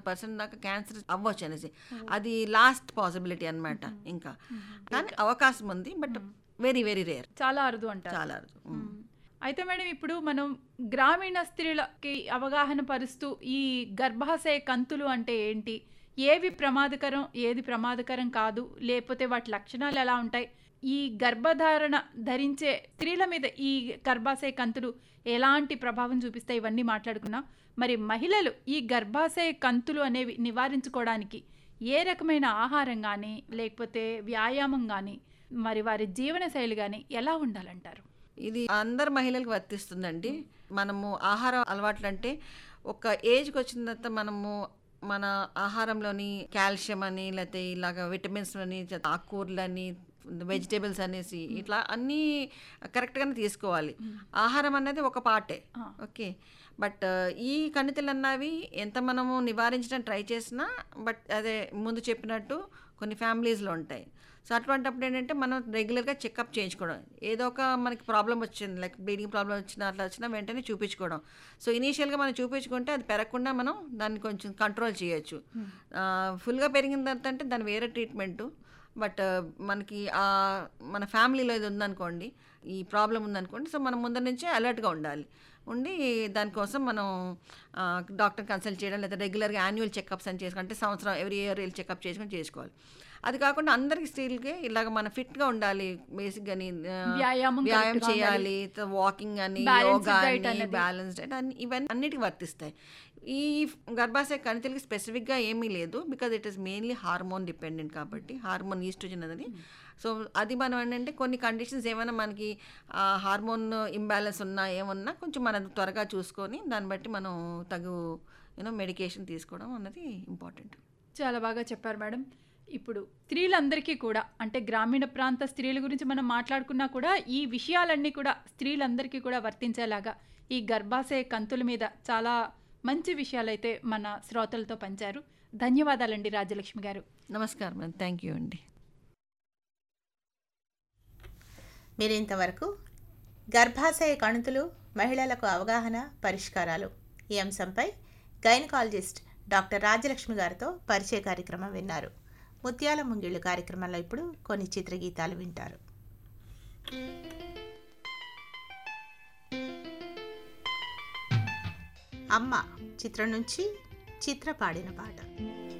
Percent దాకా cancer అవ్వచ్చు అనేసి అది లాస్ట్ పాసిబిలిటీ అన్నమాట ఇంకా కానీ అవకాశం ఉంది బట్ వెరీ వెరీ రేర్ చాలా అరుదు అంటారు చాలా అరుదు ఉమ్. మ్మ్. అయితే మేడం ఇప్పుడు మనం గ్రామీణ స్త్రీలకి అవగాహన పరుస్తూ ఈ గర్భాశయ కంతులు అంటే ఏంటి ఏవి ప్రమాదకరం ఏది ప్రమాదకరం కాదు లేకపోతే వాటి లక్షణాలు ఎలా ఉంటాయి ఈ గర్భధారణ ధరించే స్త్రీల మీద ఈ గర్భాశయ కంతులు ఎలాంటి ప్రభావం చూపిస్తాయి ఇవన్నీ మాట్లాడుకున్నాం మరి మహిళలు ఈ గర్భాశయ కంతులు అనేవి నివారించుకోవడానికి ఏ రకమైన ఆహారం కానీ లేకపోతే వ్యాయామం కానీ మరి వారి జీవనశైలి కానీ ఎలా ఉండాలంటారు ఇది అందరు మహిళలకు వర్తిస్తుందండి మనము ఆహార అలవాట్లు అంటే ఒక ఏజ్కి వచ్చిన తర్వాత మనము మన ఆహారంలోని కాల్షియం అని లేకపోతే ఇలాగ విటమిన్స్ అని ఆకుకూరలని వెజిటేబుల్స్ అనేసి ఇట్లా అన్నీ కరెక్ట్గానే తీసుకోవాలి ఆహారం అనేది ఒక పార్టే ఆ. ఓకే బట్ ఈ కణితులు అన్నవి ఎంత మనము నివారించడానికి ట్రై చేసినా బట్ అదే ముందు చెప్పినట్టు కొన్ని ఫ్యామిలీస్లో ఉంటాయి సో అటువంటిప్పుడు ఏంటంటే మనం రెగ్యులర్గా చెకప్ చేయించుకోవడం ఏదో ఒక మనకి ప్రాబ్లం వచ్చింది లైక్ బ్లీడింగ్ ప్రాబ్లం వచ్చినా అట్లా వచ్చినా వెంటనే చూపించుకోవడం సో ఇనీషియల్గా మనం చూపించుకుంటే అది పెరగకుండా మనం దాన్ని కొంచెం కంట్రోల్ చేయొచ్చు ఫుల్గా పెరిగిన తర్వాత అంటే దాని వేరే ట్రీట్మెంటు బట్ మనకి ఆ మన ఫ్యామిలీలో ఇది ఉందనుకోండి ఈ ప్రాబ్లం ఉందనుకోండి సో మనం ముందర నుంచే అలర్ట్గా ఉండాలి ఉండి దానికోసం మనం డాక్టర్ కన్సల్ట్ చేయడం లేదా రెగ్యులర్గా యాన్యువల్ చెకప్స్ అని చేసుకుంటే సంవత్సరం ఎవ్రీ ఇయర్ వెళ్ళి చెకప్ చేసుకొని చేసుకోవాలి అది కాకుండా అందరికి స్త్రీలకి ఇలాగ మనం ఫిట్గా ఉండాలి బేసిక్గా వ్యాయామం వ్యాయామం correct గా చేయాలి వాకింగ్ అని Balanced యోగా diet అని అనేది. బ్యాలెన్స్ డైట్ అన్ని ఇవన్నీ అన్నిటికి వర్తిస్తాయి ఈ గర్భాశయ కణితులకి స్పెసిఫిక్గా ఏమీ లేదు because it is mainly hormone dependent కాబట్టి హార్మోన్ ఈస్ట్రోజన్ అనేది సో అది మనం ఏంటంటే కొన్ని కండిషన్స్ ఏమైనా మనకి హార్మోన్ ఇంబ్యాలెన్స్ ఉన్నా ఏమున్నా కొంచెం మనం త్వరగా చూసుకొని దాన్ని బట్టి మనం తగు యూనో మెడికేషన్ తీసుకోవడం అన్నది ఇంపార్టెంట్ చాలా బాగా చెప్పారు మేడం ఇప్పుడు స్త్రీలందరికీ కూడా అంటే గ్రామీణ ప్రాంత స్త్రీల గురించి మనం మాట్లాడుకున్నా కూడా ఈ విషయాలన్నీ కూడా స్త్రీలందరికీ కూడా వర్తించేలాగా ఈ గర్భాశయ కంతుల మీద చాలా మంచి విషయాలైతే మన శ్రోతలతో పంచారు ధన్యవాదాలండి రాజలక్ష్మి గారు నమస్కారం మేడం థ్యాంక్ యూ అండి మీరు ఇంతవరకు గర్భాశయ కణుతులు మహిళలకు అవగాహన పరిష్కారాలు ఈ అంశంపై గైనకాలజిస్ట్ డాక్టర్ రాజలక్ష్మి గారితో పరిచయ కార్యక్రమం విన్నారు ముత్యాల ముంగిళ్ళు కార్యక్రమంలో ఇప్పుడు కొన్ని చిత్రగీతాలు వింటారు అమ్మ చిత్రం నుంచి చిత్ర పాడిన పాట